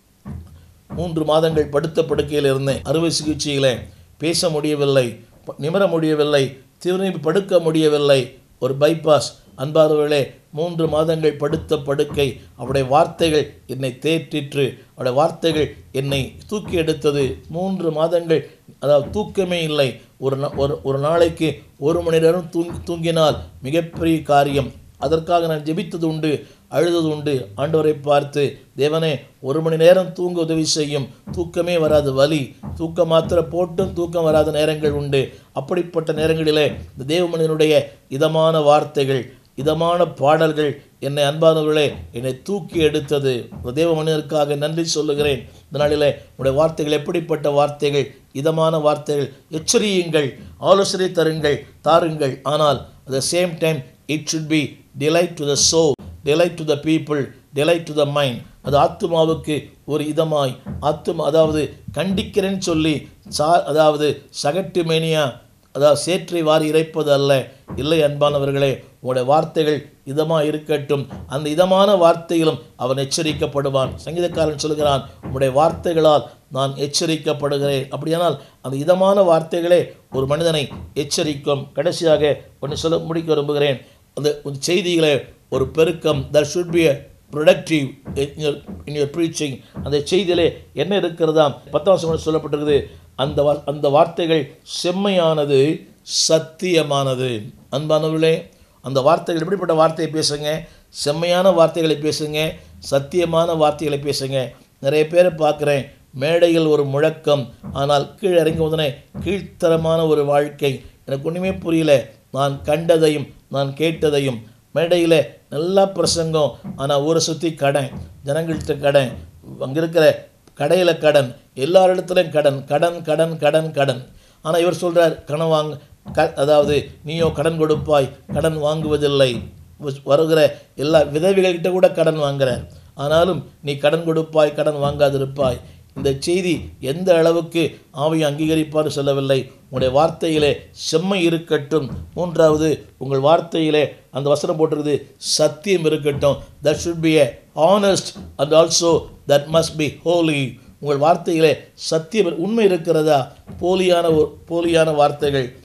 மூன்று மாதங்கள் படுத்த படுக்கையில் இருந்தேன் அறுவை சிகிச்சையில் பேச முடியவில்லை ப- நிமிர முடியவில்லை திரும்பி படுக்க முடியவில்லை ஒரு பைபாஸ் அன்பாதவர்களே மூன்று மாதங்கள் படுத்த படுக்கை அவருடைய வார்த்தைகள் என்னை தேற்றிற்று அவருடைய வார்த்தைகள் என்னை தூக்கி எடுத்தது மூன்று மாதங்கள் அதாவது தூக்கமே இல்லை ஒரு நா- ஒரு ஒரு நாளைக்கு ஒரு மணி நேரம் தூங் தூங்கினால் மிகப்பெரிய காரியம் அதற்காக நான் ஜெபித்தது உண்டு அழுதது உண்டு ஆண்டவரை பார்த்து தேவனே ஒரு மணி நேரம் தூங்க உதவி செய்யும் தூக்கமே வராது வலி தூக்க மாத்திரை போட்டும் தூக்கம் வராத நேரங்கள் உண்டு அப்படிப்பட்ட நேரங்களிலே இந்த தேவமனிதனுடைய இதமான வார்த்தைகள் இதமான பாடல்கள் என்னை அன்பானவர்களே என்னை தூக்கி எடுத்தது இந்த தேவ மனிதனுக்காக நன்றி சொல்லுகிறேன் இந்த நாளிலே உடைய வார்த்தைகள் எப்படிப்பட்ட வார்த்தைகள் இதமான வார்த்தைகள் எச்சரியுங்கள் ஆலோசனை தருங்கள் தாருங்கள் ஆனால் at the same time it should be delight to the soul delight to the people delight to the mind அது ஆத்துமாவுக்கு ஒரு இதமாய் ஆத்துமா அதாவது கண்டிக்கிறேன்னு சொல்லி சா அதாவது சகட்டு மேனியா அதாவது சேற்றை வாரி இறைப்பது அல்ல இல்லை அன்பானவர்களே உங்களுடைய வார்த்தைகள் இதமாக இருக்கட்டும் அந்த இதமான வார்த்தையிலும் அவன் எச்சரிக்கப்படுவான் சங்கீதக்காரன் சொல்கிறான் உங்களுடைய வார்த்தைகளால் நான் எச்சரிக்கப்படுகிறேன் அப்படியானால் அந்த இதமான வார்த்தைகளே ஒரு மனிதனை எச்சரிக்கும் கடைசியாக ஒன்று சொல்ல முடிக்க விரும்புகிறேன் அந்த ஒரு செய்திகளை ஒரு பெருக்கம் there should be productive in your preaching அந்த செய்தியிலே என்ன இருக்கிறதா பத்தாம் வசனம் சொல்லப்பட்டிருக்குது அந்த வா அந்த வார்த்தைகள் செம்மையானது சத்தியமானது அன்பானவர்களே அந்த வார்த்தைகள் எப்படிப்பட்ட வார்த்தையை பேசுங்க செம்மையான வார்த்தைகளை பேசுங்க சத்தியமான வார்த்தைகளை பேசுங்க நிறைய பேரை பார்க்குறேன் மேடையில் ஒரு முழக்கம் ஆனால் கீழே இறங்கி வந்தனே கீழ்த்தரமான ஒரு வாழ்க்கை எனக்கு ஒன்றுமே புரியல நான் கண்டதையும் நான் கேட்டதையும் மேடையில் நல்லா பிரசங்கம் ஆனால் ஊரை சுற்றி கடன் ஜனங்கள்கிட்ட கடன் அங்கே இருக்கிற கடையில் கடன் எல்லார் இடத்துலையும் கடன் கடன் கடன் கடன் கடன் ஆனால் இவர் சொல்கிறார் கடன் வாங்க க அதாவது நீயோ கடன் கொடுப்பாய் கடன் வாங்குவதில்லை வ- வருகிற எல்லா விதவைகள்கிட்ட கூட கடன் வாங்குறார் ஆனாலும் நீ கடன் கொடுப்பாய் கடன் வாங்காதிருப்பாய் இந்த செய்தி எந்த அளவுக்கு ஆவியை அங்கீகரிப்பார் சொல்லவில்லை உங்களுடைய வார்த்தையிலே செம்மை இருக்கட்டும் மூன்றாவது உங்கள் வார்த்தையிலே அந்த வசனம் போட்டிருக்குது சத்தியம் இருக்கட்டும் that should be a honest and also that must be holy உங்கள் வார்த்தையிலே சத்தியம் உண்மை இருக்கிறதா போலியான ஒரு- போலியான வார்த்தைகள்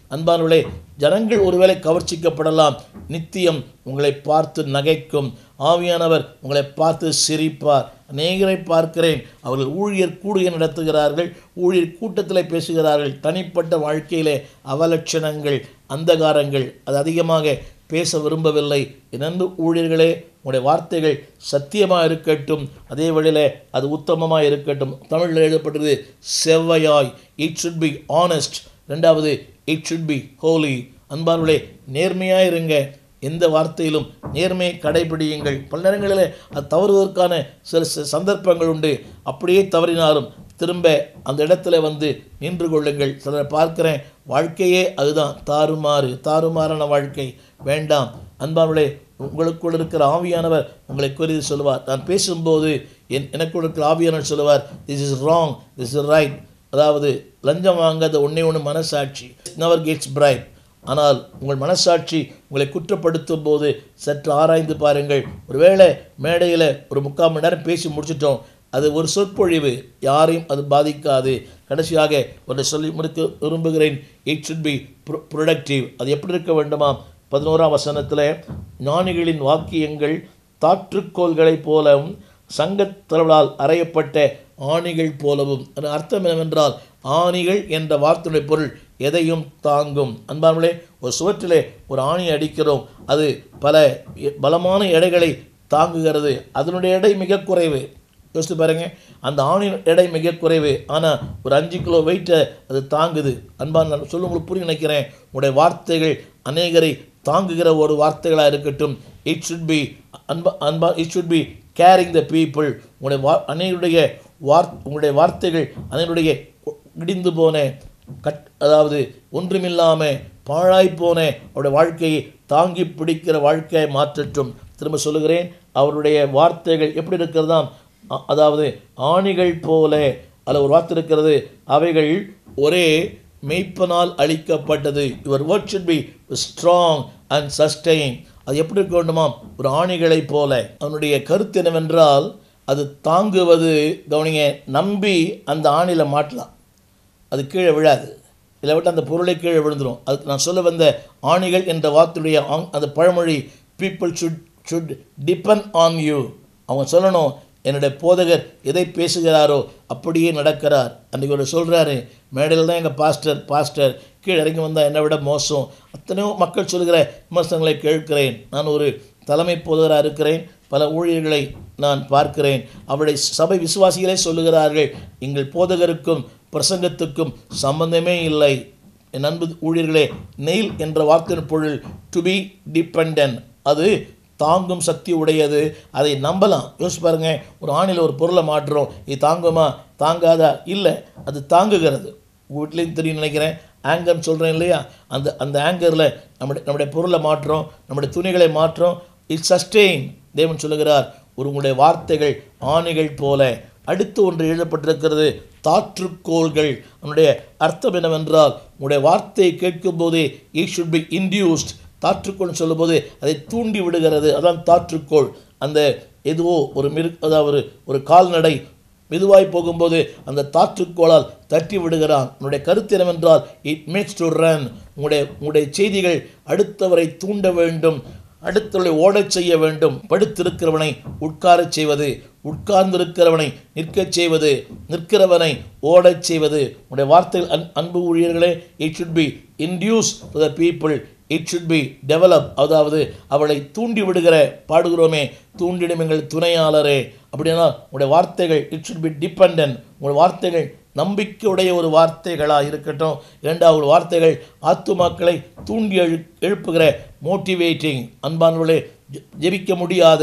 அன்பானவர்களே ஜனங்கள் ஒருவேளை கவர்ச்சிக்கப்படலாம் நித்தியம் உங்களை பார்த்து நகைக்கும் ஆவியானவர் உங்களை பார்த்து சிரிப்பார் அநேகரை பார்க்கிறேன் அவர்கள் ஊழியர் கூடுகை நடத்துகிறார்கள் ஊழியர் கூட்டத்தில் பேசுகிறார்கள் தனிப்பட்ட வாழ்க்கையிலே அவலட்சணங்கள் அந்தகாரங்கள் அது அதிகமாக பேச விரும்பவில்லை என்னென்று ஊழியர்களே உங்களுடைய வார்த்தைகள் சத்தியமாக இருக்கட்டும் அதே வழியில் அது உத்தமமாக இருக்கட்டும் தமிழில் எழுதப்பட்டது செவ்வையாய் இட் ஷுட் பி ஆனஸ்ட் ரெண்டாவது இட் ஷுட் பி ஹோலி அன்பார்களே நேர்மையாக இருங்க எந்த வார்த்தையிலும் நேர்மையை கடைபிடியுங்கள் பல நேரங்களில் அது தவறுவதற்கான சில ச- சந்தர்ப்பங்கள் உண்டு அப்படியே தவறினாலும் திரும்ப அந்த இடத்துல வந்து நின்று கொள்ளுங்கள் சிலர் பார்க்கிறேன் வாழ்க்கையே அதுதான் தாறுமாறு தாறுமாறான வாழ்க்கை வேண்டாம் அன்பார்களே உங்களுக்குள் இருக்கிற ஆவியானவர் உங்களை குறித்து சொல்லுவார் நான் பேசும்போது என் எனக்குள் இருக்கிற ஆவியானவர் சொல்லுவார் this is wrong this is right அதாவது லஞ்சம் வாங்காத ஒன்றே ஒன்று மனசாட்சி நவர் கெட்ஸ் பிரைப் ஆனால் உங்கள் மனசாட்சி உங்களை குற்றப்படுத்தும் போது சற்று ஆராய்ந்து பாருங்கள் ஒருவேளை மேடையில் ஒரு முக்கால் மணி நேரம் பேசி முடிச்சிட்டோம் அது ஒரு சொற்பொழிவு யாரையும் அது பாதிக்காது கடைசியாக ஒன்றை சொல்லி முடிக்க விரும்புகிறேன் இட் should பி ப்ரொடக்டிவ் அது எப்படி இருக்க வேண்டுமா பதினோராம் வசனத்தில் ஞானிகளின் வாக்கியங்கள் தாற்றுக்கோள்களைப் போலவும் சங்கத் தளவலால் அறையப்பட்ட ஆணிகள் போலவும் அதன் அர்த்தம் என்னவென்றால் ஆணிகள் என்ற வார்த்தையுடைய பொருள் எதையும் தாங்கும் அன்பார்களே ஒரு சுவற்றிலே ஒரு ஆணி அடிக்கிறோம் அது பல எ- பலமான எடைகளை தாங்குகிறது அதனுடைய எடை மிக குறைவு யோசித்து பாருங்க அந்த ஆணின் எடை மிக குறைவு ஆனால் ஒரு அஞ்சு கிலோ வெயிட்டை அது தாங்குது அன்பான் நான் சொல்ல உங்களுக்கு புரிய நினைக்கிறேன் உங்களுடைய வார்த்தைகள் அநேகரை தாங்குகிற ஒரு வார்த்தைகளாக இருக்கட்டும் இட் should பி அன்பா அன்பா it should be caring the people உங்களுடைய வா அநேகருடைய வார் உங்களுடைய வார்த்தைகள் அநேகருடைய இடிந்து போன கட் அதாவது ஒன்றுமில்லாமல் பாழாய் போன அவருடைய வாழ்க்கையை தாங்கி பிடிக்கிற வாழ்க்கையை மாற்றட்டும் திரும்ப சொல்லுகிறேன் அவருடைய வார்த்தைகள் எப்படி இருக்கிறதாம் அ- அதாவது ஆணிகள் போல அதில் ஒரு வார்த்தை இருக்கிறது அவைகள் ஒரே மெய்ப்பனால் அளிக்கப்பட்டது your work should be strong and sustain அது எப்படி இருக்க வேண்டுமாம் ஒரு ஆணிகளைப் போல அவனுடைய கருத்து என்னவென்றால் அது தாங்குவது கவனிங்க நம்பி அந்த ஆணில மாட்டலாம் அது கீழே விழாது இல்லை விட்டு அந்த பொருளை கீழே விழுந்துடும் அதுக்கு நான் சொல்ல வந்த ஆணிகள் என்ற வார்த்தையுடைய ஆங்- அந்த பழமொழி people should should depend on you அவங்க சொல்லணும் என்னுடைய போதகர் எதை பேசுகிறாரோ அப்படியே நடக்கிறார் அன்றைக்கி ஒரு சொல்கிறாரு மேடையில் தான் எங்கள் பாஸ்டர் பாஸ்டர் கீழே இறங்கி வந்தால் என்னை விட மோசம் அத்தனையோ மக்கள் சொல்கிற விமர்சனங்களை கேட்கிறேன் நான் ஒரு தலைமை போதகராக இருக்கிறேன் பல ஊழியர்களை நான் பார்க்கிறேன் அவருடைய சபை விசுவாசிகளே சொல்லுகிறார்கள் எங்கள் போதகருக்கும் பிரசங்கத்துக்கும் சம்பந்தமே இல்லை என் அன்பு ஊழியர்களே நெயில் என்ற வார்த்தையின் பொருள் டு பி டிபெண்டன்ட் அது தாங்கும் சக்தி உடையது அதை நம்பலாம் யோசிச்சு பாருங்க ஒரு ஆணில் ஒரு பொருளை மாற்றுறோம் இது தாங்குமா தாங்காதா இல்லை அது தாங்குகிறது உங்கள் வீட்லேயும் தெரியும் நினைக்கிறேன் ஆங்கர்னு சொல்கிறேன் இல்லையா அந்த அந்த ஆங்கரில் நம்முடைய நம்முடைய பொருளை மாற்றுறோம் நம்முடைய துணிகளை மாற்றுறோம் இட் சஸ்டெயின் தேவன் சொல்லுகிறார் ஒரு உங்களுடைய வார்த்தைகள் ஆணிகள் போல அடுத்து ஒன்று எழுதப்பட்டிருக்கிறது தாற்றுக்கோள்கள் அதனுடைய அர்த்தம் என்னவென்றால் உங்களுடைய வார்த்தையை கேட்கும்போதே ஈ ஷுட் பி இன்டியூஸ்ட் தாற்றுக்கோள்னு சொல்லும்போது அதை தூண்டி விடுகிறது அதான் தாற்றுக்கோள் அந்த எதுவோ ஒரு மிரு அதாவது ஒரு ஒரு கால்நடை மெதுவாய் போகும்போது அந்த தாற்றுக்கோளால் தட்டி விடுகிறான் உன்னுடைய கருத்து என்னவென்றால் இட் மேக்ஸ் டு ரன் உங்களுடைய உங்களுடைய செய்திகள் அடுத்தவரை தூண்ட வேண்டும் அடுத்தவரை ஓடச் செய்ய வேண்டும் படுத்திருக்கிறவனை உட்காரச் செய்வது உட்கார்ந்திருக்கிறவனை நிற்கச் செய்வது நிற்கிறவனை ஓடச் செய்வது உங்களுடைய வார்த்தைகள் அன் அன்பு ஊழியர்களே it should be induce to the people it should be develop அதாவது அவளை தூண்டி விடுகிற பாடுகிறோமே தூண்டிடும் எங்கள் துணையாளரே அப்படின்னா உங்களுடைய வார்த்தைகள் இட் should பி டிபெண்டன்ட் உங்கள் வார்த்தைகள் நம்பிக்கையுடைய ஒரு வார்த்தைகளாக இருக்கட்டும் இரண்டாவது வார்த்தைகள் ஆத்துமாக்களை தூண்டி எழு எழுப்புகிற மோட்டிவேட்டிங் அன்பானவர்களே ஜெ- ஜெபிக்க முடியாத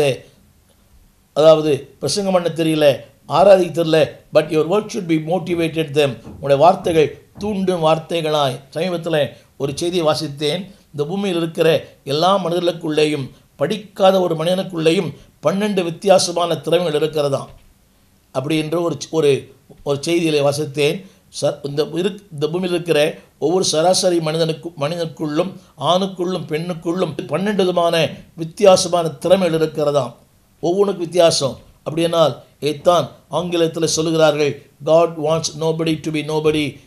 அதாவது பிரசங்கம் பண்ண தெரியல ஆராதிக்க தெரியல but your work should be motivated them உங்களுடைய வார்த்தைகள் தூண்டும் வார்த்தைகளாய் சமீபத்தில் ஒரு செய்தியை வாசித்தேன் இந்த பூமியில் இருக்கிற எல்லா மனிதர்களுக்குள்ளேயும் படிக்காத ஒரு மனிதனுக்குள்ளேயும் பன்னெண்டு வித்தியாசமான திறமைகள் இருக்கிறதாம் அப்படி என்று ஒரு ஒரு ஒரு செய்தியிலே வாசித்தேன் ச இந்த இரு இந்த பூமியில் இருக்கிற ஒவ்வொரு சராசரி மனிதனுக்கு மனிதனுக்குள்ளும் ஆணுக்குள்ளும் பெண்ணுக்குள்ளும் பன்னெண்டு விதமான வித்தியாசமான திறமைகள் இருக்கிறதாம் ஒவ்வொன்றுக்கும் வித்தியாசம் அப்படியானால் இதைத்தான் ஆங்கிலத்தில் சொல்லுகிறார்கள் God wants nobody to be nobody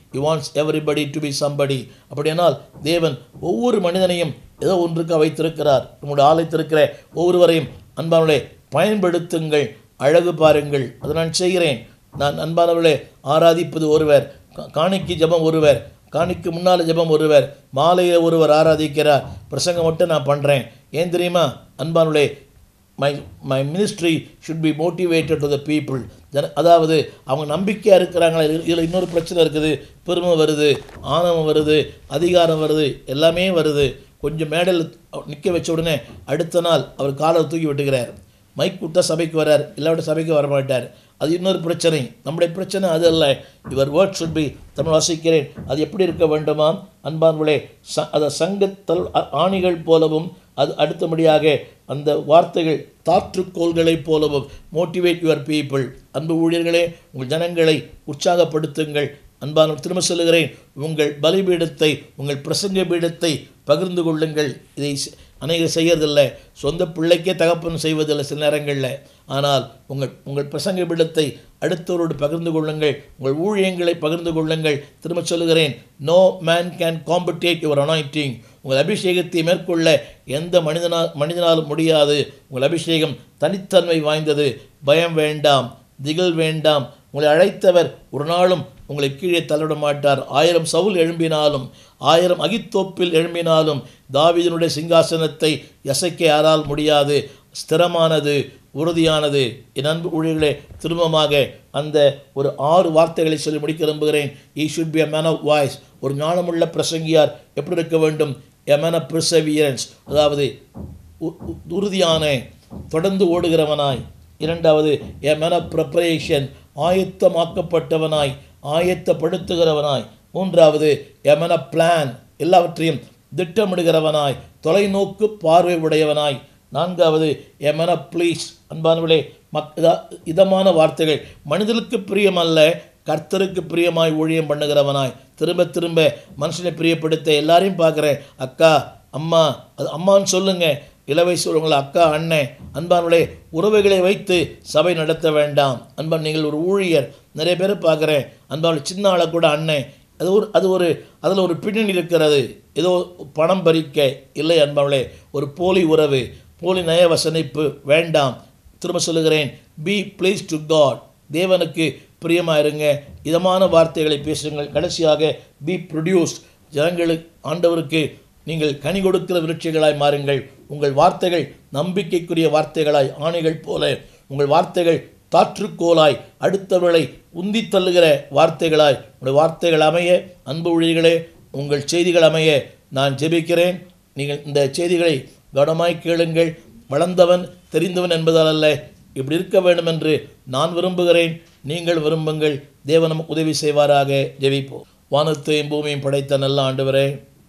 he wants everybody to be somebody அப்படியானால் தேவன் ஒவ்வொரு மனிதனையும் ஏதோ ஒன்றுக்கு வைத்திருக்கிறார் நம்முடைய ஆலயத்திருக்கிற ஒவ்வொருவரையும் அன்பானவர்களே பயன்படுத்துங்கள் அழகு பாருங்கள் அதை நான் செய்கிறேன் நான் அன்பானவர்களே ஆராதிப்பது ஒருவர் கா- காணிக்கை ஜெபம் ஒருவர் காணிக்கு முன்னால் ஜெபம் ஒருவர் மாலையில் ஒருவர் ஆராதிக்கிறார் பிரசங்கம் மட்டும் நான் பண்ணுறேன் ஏன் தெரியுமா அன்பானுளே my my ministry should be motivated to the people ஜன அதாவது அவங்க நம்பிக்கையாக இருக்கிறாங்களா இதில் இன்னொரு பிரச்சனை இருக்குது பெருமை வருது ஆணவம் வருது அதிகாரம் வருது எல்லாமே வருது கொஞ்சம் மேடையில் நிற்க வச்ச உடனே அடுத்த நாள் அவர் காலை தூக்கி விட்டுக்கிறார் மைக் கொடுத்தா சபைக்கு வரார் இல்லாவிட்ட சபைக்கு வர மாட்டார் அது இன்னொரு பிரச்சனை நம்முடைய பிரச்சனை அது அல்ல இவர் வேர்ட் should be தமிழ் வாசிக்கிறேன் அது எப்படி இருக்க வேண்டுமா அன்பான்களே ச அதை சங்கத்தல் அ- ஆணிகள் போலவும் அது அடுத்தபடியாக அந்த வார்த்தைகள் தாற்றுக்கோள்களைப் போலவும் மோட்டிவேட் யுவர் பீப்புள் அன்பு ஊழியர்களே உங்கள் ஜனங்களை உற்சாகப்படுத்துங்கள் அன்பான திரும்ப சொல்லுகிறேன் உங்கள் பலிபீடத்தை உங்கள் பிரசங்க பீடத்தை பகிர்ந்து கொள்ளுங்கள் இதை செ- அநேகர் செய்யறதில்லை சொந்த பிள்ளைக்கே தகப்பன் செய்வதில்லை சில நேரங்களில் ஆனால் உங்கள் உங்கள் பிரசங்க பீடத்தை அடுத்தவரோடு பகிர்ந்து கொள்ளுங்கள் உங்கள் ஊழியங்களை பகிர்ந்து கொள்ளுங்கள் திரும்ப சொல்லுகிறேன் no man can compete your anointing உங்கள் அபிஷேகத்தை மேற்கொள்ள எந்த மனிதனால் மனிதனாலும் முடியாது உங்கள் அபிஷேகம் தனித்தன்மை வாய்ந்தது பயம் வேண்டாம் திகில் வேண்டாம் உங்களை அழைத்தவர் ஒரு நாளும் உங்களை கீழே தள்ளிட மாட்டார் ஆயிரம் சவுல் எழும்பினாலும் ஆயிரம் அகித்தோப்பில் எழும்பினாலும் தாவீதினுடைய சிங்காசனத்தை யசைக்க யாரால் முடியாது ஸ்திரமானது உறுதியானது என் அன்பு ஊழியர்களே திரும்பமாக அந்த ஒரு ஆறு வார்த்தைகளை சொல்லி முடிக்க விரும்புகிறேன் he should be a man of voice ஒரு ஞானமுள்ள பிரசங்கியார் எப்படி இருக்க வேண்டும் எ மேன் ஆஃப் ப்ரிசவியரன்ஸ் அதாவது உ- உ- உறுதியான தொடர்ந்து ஓடுகிறவனாய் இரண்டாவது எ மேன் ஆஃப் ப்ரிப்பரேஷன் ஆயத்தமாக்கப்பட்டவனாய் ஆயத்தப்படுத்துகிறவனாய் மூன்றாவது எ மேன் ஆஃப் பிளான் எல்லாவற்றையும் திட்டமிடுகிறவனாய் தொலைநோக்கு பார்வை உடையவனாய் நான்காவது எ மேன் ஆஃப் ப்ளீஸ் அன்பானவர்களே மக் இதா- இதமான வார்த்தைகள் மனிதனுக்கு பிரியமல்ல கர்த்தருக்கு பிரியமாய் ஊழியம் பண்ணுகிறவனாய் திரும்ப திரும்ப மனுஷனை பிரியப்படுத்த எல்லாரையும் பார்க்குறேன் அக்கா அம்மா அது அம்மான்னு சொல்லுங்க இளவயசு உள்ளவங்களை அக்கா அண்ணன் அன்பானுடைய உறவுகளை வைத்து சபை நடத்த வேண்டாம் அன்பான் நீங்கள் ஒரு ஊழியர் நிறைய பேர் பார்க்குறேன் அன்பான சின்ன ஆளை கூட அண்ணன் அது ஒரு அது ஒரு அதில் ஒரு பின்னணி இருக்கிறது ஏதோ பணம் பறிக்க இல்லை அன்பானே ஒரு போலி உறவு போலி நய வசனிப்பு வேண்டாம் திரும்ப சொல்லுகிறேன் பி ப்ளீஸ் டு காட் தேவனுக்கு பிரியமாக இருங்க இதமான வார்த்தைகளை பேசுங்கள் கடைசியாக பி ப்ரொடியூஸ் ஜனங்களுக்கு ஆண்டவருக்கு நீங்கள் கனி கொடுக்கிற விருட்சிகளாய் மாறுங்கள் உங்கள் வார்த்தைகள் நம்பிக்கைக்குரிய வார்த்தைகளாய் ஆணைகள் போல உங்கள் வார்த்தைகள் தாற்றுக்கோலாய் அடுத்தவர்களை உந்தி தள்ளுகிற வார்த்தைகளாய் உங்கள் வார்த்தைகள் அமைய அன்பு ஊழியர்களே உங்கள் செய்திகள் அமைய நான் ஜெபிக்கிறேன் நீங்கள் இந்த செய்திகளை கவனமாய் கேளுங்கள் வளர்ந்தவன் தெரிந்தவன் என்பதால் அல்ல இப்படி இருக்க வேண்டும் என்று நான் விரும்புகிறேன் நீங்கள் விரும்புங்கள் தேவன் நமக்கு உதவி செய்வாராக ஜெபிப்போம் வானத்தையும் பூமியையும் படைத்த நல்ல ஆண்டவரே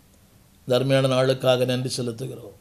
இந்த அருமையான நாளுக்காக நன்றி செலுத்துகிறோம்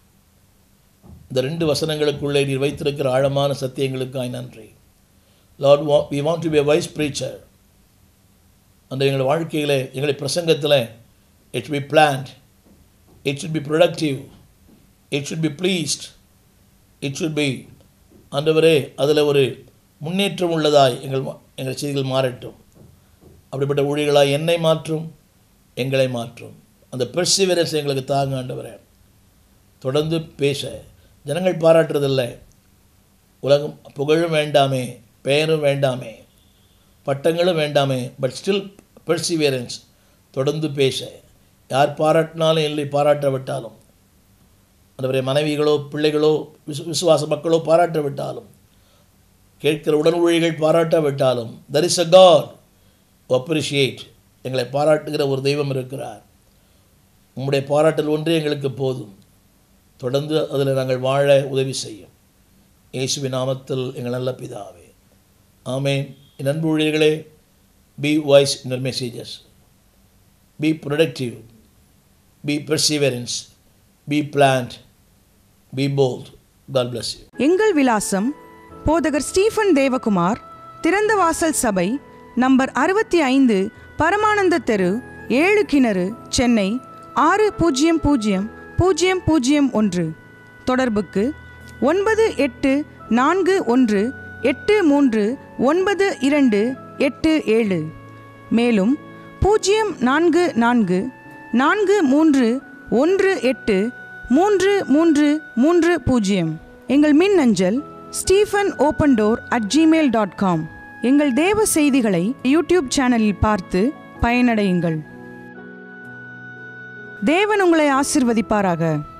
இந்த ரெண்டு வசனங்களுக்குள்ளே நீர் வைத்திருக்கிற ஆழமான சத்தியங்களுக்காய் நன்றி Lord we want to be a wise preacher அந்த எங்கள் வாழ்க்கையில் எங்களை பிரசங்கத்தில் it be plant it should be productive it should be pleased it should be ஆண்டவரே அதில் ஒரு முன்னேற்றம் உள்ளதாய் எங்கள் மா- எங்கள் செய்திகள் மாறட்டும் அப்படிப்பட்ட ஊழியர்களாய் என்னை மாற்றும் எங்களை மாற்றும் அந்த பெர்சிவரன்ஸ் எங்களுக்கு தாங்க ஆண்டவரே தொடர்ந்து பேச ஜனங்கள் பாராட்டுறதில்லை உலகம் புகழும் வேண்டாமே பெயரும் வேண்டாமே பட்டங்களும் வேண்டாமே பட் ஸ்டில் பெர்சிவியரன்ஸ் தொடர்ந்து பேச யார் பாராட்டினாலும் இல்லை பாராட்டாவிட்டாலும் அந்தவரை மனைவிகளோ பிள்ளைகளோ விசு விசுவாச மக்களோ பாராட்டாவிட்டாலும் கேட்கிற உடன் ஊழியர்கள் பாராட்டாவிட்டாலும் there is a God appreciate எங்களை பாராட்டுகிற ஒரு தெய்வம் இருக்கிறார் உம்முடைய பாராட்டல் ஒன்றே எங்களுக்கு போதும் தொடர்ந்து அதில் நாங்கள் வாழ உதவி செய்யும் இயேசுவின் நாமத்தில் எங்கள் நல்ல பிதாவே ஆமென் என் அன்பு ஊழியர்களே be voice in messages be productive be perseverance be plant be bold God bless you எங்கள் விலாசம் போதகர் ஸ்டீஃபன் தேவகுமார் திறந்த வாசல் சபை நம்பர் அறுபத்தி ஐந்து பரமானந்த தெரு ஏழு கிணறு சென்னை ஆறு பூஜ்ஜியம் பூஜ்ஜியம் பூஜ்ஜியம் பூஜ்ஜியம் ஒன்று தொடர்புக்கு ஒன்பது எட்டு நான்கு ஒன்று எட்டு மூன்று ஒன்பது இரண்டு எட்டு ஏழு மேலும் பூஜ்ஜியம் நான்கு நான்கு நான்கு மூன்று ஒன்று எட்டு மூன்று மூன்று மூன்று பூஜ்ஜியம் எங்கள் மின் அஞ்சல் Stephen open door at Gmail dot com எங்கள் தேவ செய்திகளை யூடியூப் சேனலில் பார்த்து பயனடையுங்கள் தேவன் உங்களை ஆசிர்வதிப்பாராக